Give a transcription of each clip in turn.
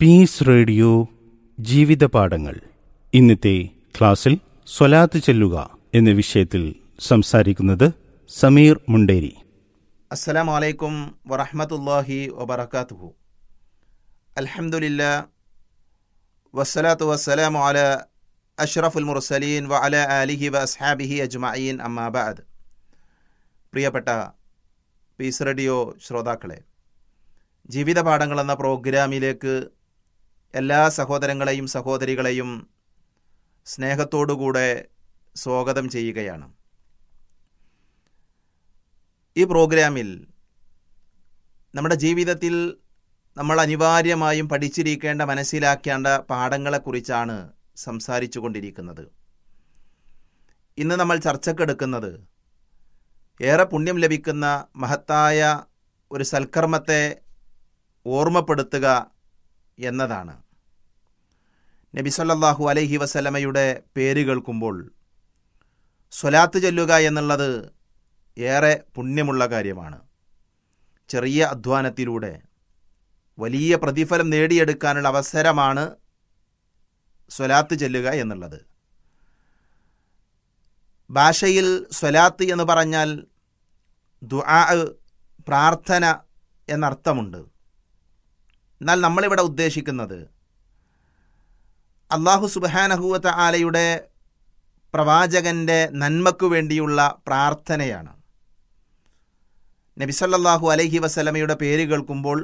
piece radio ജീവിതപാഠങ്ങൾ ഇന്നത്തെ ക്ലാസ്സിൽ സ്വലാത്ത് ചെല്ലുക എന്ന വിഷയത്തിൽ സംസാരിക്കുന്നത് സമീർ മുണ്ടേരി അസ്സലാമു അലൈക്കും വറഹ്മത്തുള്ളാഹി വബറകാതുഹു അൽഹംദുലില്ലാ വസ്സലാത്തു വസ്സലാമു അല അഷ്റഫുൽ മുർസലീൻ വ അല ആലിഹി വ അസ്ഹാബിഹി അജ്മഈൻ അമ്മാ ബഅദ് പ്രിയപ്പെട്ട പീസ് റേഡിയോ ശ്രോതാക്കളെ ജീവിതപാഠങ്ങൾ എന്ന പ്രോഗ്രാമിലേക്ക് എല്ലാ സഹോദരങ്ങളെയും സഹോദരികളെയും സ്നേഹത്തോടുകൂടെ സ്വാഗതം ചെയ്യുകയാണ് ഈ പ്രോഗ്രാമിൽ നമ്മുടെ ജീവിതത്തിൽ നമ്മൾ അനിവാര്യമായും പഠിച്ചിരിക്കേണ്ട മനസ്സിലാക്കേണ്ട പാഠങ്ങളെക്കുറിച്ചാണ് സംസാരിച്ചു കൊണ്ടിരിക്കുന്നത് ഇന്ന് നമ്മൾ ചർച്ചക്കെടുക്കുന്നത് ഏറെ പുണ്യം ലഭിക്കുന്ന മഹത്തായ ഒരു സൽക്കർമ്മത്തെ ഓർമ്മപ്പെടുത്തുക എന്നതാണ് നബി സല്ലല്ലാഹു അലൈഹി വസല്ലമയുടെ പേര് കേൾക്കുമ്പോൾ സ്വലാത്ത് ചൊല്ലുക എന്നുള്ളത് ഏറെ പുണ്യമുള്ള കാര്യമാണ് ചെറിയ അധ്വാനത്തിലൂടെ വലിയ പ്രതിഫലം നേടിയെടുക്കാനുള്ള അവസരമാണ് സ്വലാത്ത് ചെല്ലുക എന്നുള്ളത് ഭാഷയിൽ സ്വലാത്ത് എന്ന് പറഞ്ഞാൽ ദുആ പ്രാർത്ഥന എന്നർത്ഥമുണ്ട് എന്നാൽ നമ്മളിവിടെ ഉദ്ദേശിക്കുന്നത് അള്ളാഹു സുബാനഹുവത്ത ആലയുടെ പ്രവാചകന്റെ നന്മക്കു വേണ്ടിയുള്ള പ്രാർത്ഥനയാണ് നബിസല്ലാഹു അലൈഹി വസലമയുടെ പേര് കേൾക്കുമ്പോൾ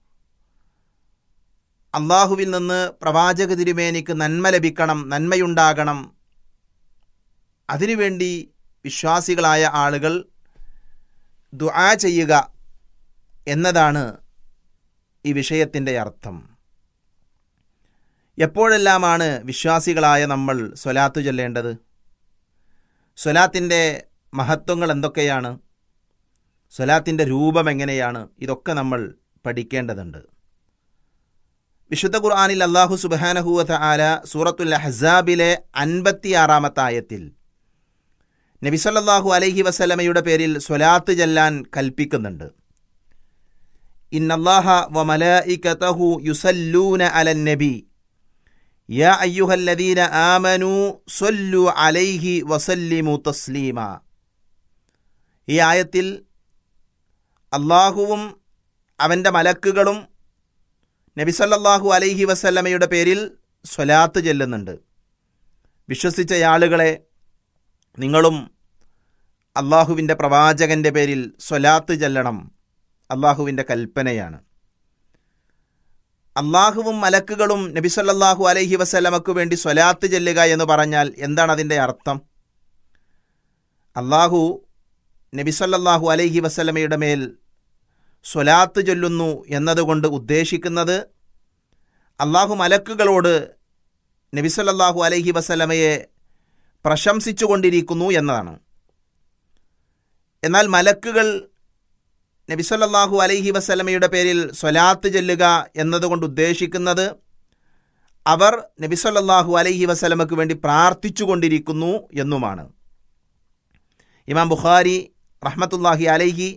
അള്ളാഹുവിൽ നിന്ന് പ്രവാചക തിരുമേനിക്ക് നന്മ ലഭിക്കണം നന്മയുണ്ടാകണം അതിനുവേണ്ടി വിശ്വാസികളായ ആളുകൾ ദുആ ചെയ്യുക എന്നതാണ് ഈ വിഷയത്തിൻ്റെ അർത്ഥം എപ്പോഴെല്ലാമാണ് വിശ്വാസികളായ നമ്മൾ സ്വലാത്തു ചൊല്ലേണ്ടത് സ്വലാത്തിൻ്റെ മഹത്വങ്ങൾ എന്തൊക്കെയാണ് സ്വലാത്തിൻ്റെ രൂപം എങ്ങനെയാണ് ഇതൊക്കെ നമ്മൾ പഠിക്കേണ്ടതുണ്ട് വിശുദ്ധ ഖുർആാനിൽ അള്ളാഹു സുബാനഹുവത്ത ആല സൂറത്തുൽ ഹസാബിലെ അൻപത്തിയാറാമത്തെ ആയത്തിൽ നബിസല്ലാഹു അലൈഹി വസല്ലമയുടെ പേരിൽ സ്വലാത്ത് ചെല്ലാൻ കൽപ്പിക്കുന്നുണ്ട് ഇന്നല്ലാഹ വ മലായികതഹു യുസല്ലൂന അലൻ നബി യാ അയ്യുഹല്ലദീന ആമനു സൊല്ലു അലൈഹി വസല്ലിമു തസ്ലീമ ഈ ആയത്തിൽ അള്ളാഹുവും അവൻ്റെ മലക്കുകളും നബിസല്ലാഹു അലൈഹി വസല്ലമയുടെ പേരിൽ സ്വലാത്ത് ചെല്ലുന്നുണ്ട് വിശ്വസിച്ച ആളുകളെ നിങ്ങളും അള്ളാഹുവിൻ്റെ പ്രവാചകൻ്റെ പേരിൽ സ്വലാത്ത് ചെല്ലണം അള്ളാഹുവിൻ്റെ കൽപ്പനയാണ് അള്ളാഹുവും മലക്കുകളും നബിസല്ലാഹു അലൈഹി വസല്ലമക്ക് വേണ്ടി സ്വലാത്ത് ചെല്ലുക എന്ന് പറഞ്ഞാൽ എന്താണ് അതിൻ്റെ അർത്ഥം അള്ളാഹു നബിസല്ലാഹു അലൈഹി വസല്ലമയുടെ മേൽ സ്വലാത്ത് ചൊല്ലുന്നു എന്നതുകൊണ്ട് ഉദ്ദേശിക്കുന്നത് അള്ളാഹു മലക്കുകളോട് നബിസല്ലാഹു അലൈഹി വസല്ലമയെ പ്രശംസിച്ചു കൊണ്ടിരിക്കുന്നു എന്നതാണ് എന്നാൽ മലക്കുകൾ നബിസല്ലാഹു അലൈഹി വസല്ലമയുടെ പേരിൽ സ്വലാത്ത് ചെല്ലുക എന്നതുകൊണ്ട് ഉദ്ദേശിക്കുന്നത് അവർ നബിസല്ലാഹു അലൈഹി വസല്ലമക്ക് വേണ്ടി പ്രാർത്ഥിച്ചു കൊണ്ടിരിക്കുന്നു എന്നുമാണ് ഇമാം ബുഖാരി റഹ്മത്തുല്ലാഹി അലൈഹി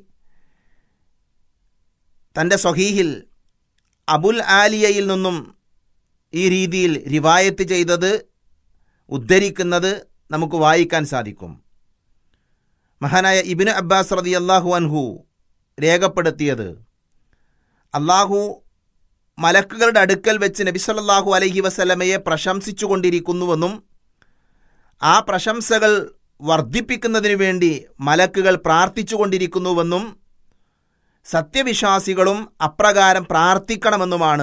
തൻ്റെ സ്വഹീഹിൽ അബുൽ ആലിയയിൽ നിന്നും ഈ രീതിയിൽ റിവായത്ത് ചെയ്തത് ഉദ്ധരിക്കുന്നത് നമുക്ക് വായിക്കാൻ സാധിക്കും മഹാനായ ഇബിന് അബ്ബാസ് റതി അള്ളാഹു അൻഹു രേഖപ്പെടുത്തിയത് അള്ളാഹു മലക്കുകളുടെ അടുക്കൽ വെച്ച് നബി സല്ലല്ലാഹു അലൈഹി വസല്ലമയെ പ്രശംസിച്ചു കൊണ്ടിരിക്കുന്നുവെന്നും ആ പ്രശംസകൾ വർദ്ധിപ്പിക്കുന്നതിനു വേണ്ടി മലക്കുകൾ പ്രാർത്ഥിച്ചു കൊണ്ടിരിക്കുന്നുവെന്നും സത്യവിശ്വാസികളും അപ്രകാരം പ്രാർത്ഥിക്കണമെന്നുമാണ്